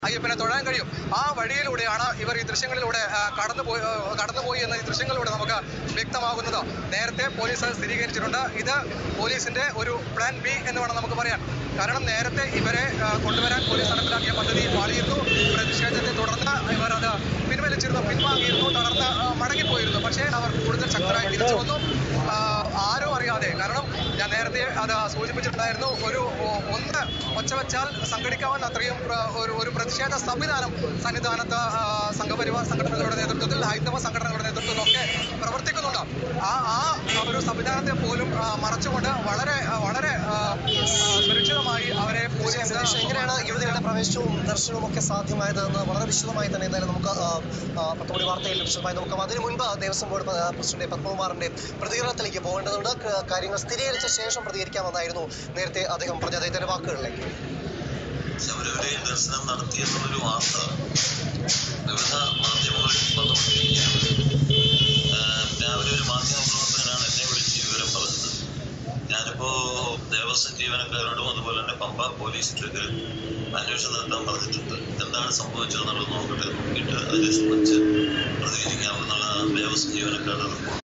അയ്യപ്പനെ തൊഴാൻ കഴിയും ആ വഴിയിലൂടെയാണ് ഇവർ ഈ ദൃശ്യങ്ങളിലൂടെ ആ, കടന്നുപോയി ആ, കടന്നുപോയി എന്ന ഈ ദൃശ്യങ്ങളിലൂടെ നമുക്ക് വ്യക്തമാകുന്നത് നേരത്തെ പോലീസ് അത് സ്ഥിരീകരിച്ചിട്ടുണ്ട് ഇത് പോലീസിന്റെ ഒരു പ്ലാൻ ബി എന്ന് വേണം നമുക്ക് പറയാൻ കാരണം നേരത്തെ ഇവരെ ആ, കൊണ്ടുവരാൻ പോലീസ് നടപ്പിലാക്കിയ പദ്ധതി പാളിയിരുന്നു പ്രതിഷേധത്തെ തുടർന്ന് ഇവർ അത് പിൻവലിച്ചിരുന്നു പിൻവാങ്ങിയിരുന്നു തുടർന്ന് ആ, മടങ്ങിപ്പോയിരുന്നു പക്ഷേ അവർ കൂടുതൽ ശക്തരായി തിരിച്ചു വന്നു ആ, ആരും അറിയാതെ കാരണം ഞാൻ നേരത്തെ അത് സൂചിപ്പിച്ചിട്ടുണ്ടായിരുന്നു ഒരു ഒ- ഒന്ന് ഒച്ച വെച്ചാൽ സംഘടിക്കാവുന്ന അത്രയും ആ, ഒരു ഒരു പ്രതിഷേധ സംവിധാനം സന്നിധാനത്ത് ആ, സംഘപരിവാർ സംഘടനകളുടെ നേതൃത്വത്തിൽ ഹൈന്ദവ സംഘടനകളുടെ നേതൃത്വത്തിലൊക്കെ പ്രവർത്തിക്കുന്നുണ്ട് ആ ആ ഒരു സംവിധാനത്തെ പോലും ആ, മറച്ചുകൊണ്ട് വളരെ ആ, വളരെ ആ, ആ, സുരക്ഷിതമായി അവരെ പോലീസ് സതീഷ് എങ്ങനെയാണ് യുവതികളുടെ പ്രവേശനവും ദർശനവും ഒക്കെ സാധ്യമായത് എന്ന് വളരെ വിശദമായി തന്നെ എന്തായാലും നമുക്ക് ആ, ആ, പത്തോടി വാർത്തയിൽ വിശദമായി നോക്കാം അതിനു മുൻപ് ദേവസ്വം ബോർഡ് പ- പ്രസിഡന്റ് പത്മകുമാറിന്റെ പ്രതികരണത്തിലേക്ക് പോകേണ്ടതുണ്ട് ക- കാര്യങ്ങൾ സ്ഥിരീകരിച്ച ശേഷം പ്രതികരിക്കാമെന്നായിരുന്നു നേരത്തെ അദ്ദേഹം പറഞ്ഞ അദ്ദേഹത്തിന്റെ വാക്കുകളിലേക്ക് ശബരിമലയിൽ ദർശനം നടത്തിയെന്നുള്ളൊരു വാർത്ത വിവിധ മാധ്യമങ്ങളിൽ വന്നുകൊണ്ടിരിക്കുകയാണ് ആഹ് രാവിലെ ഒരു മാധ്യമ പ്രവർത്തകനാണ് എന്നെ വിളിച്ച് ഈ വിവരം പറഞ്ഞത് ഞാനിപ്പോ ദേവസ്വം ജീവനക്കാരോടും അതുപോലെ തന്നെ പമ്പ പോലീസ് സ്റ്റേഷനിൽ അന്വേഷണം നടത്താൻ പറഞ്ഞിട്ടുണ്ട് എന്താണ് സംഭവിച്ചതെന്നുള്ളത് നോക്കട്ടെ നോക്കിയിട്ട് അതിനെ സംബന്ധിച്ച് പ്രതികരിക്കാമെന്നുള്ള ദേവസ്വം ജീവനക്കാരുടെ റിപ്പോർട്ട്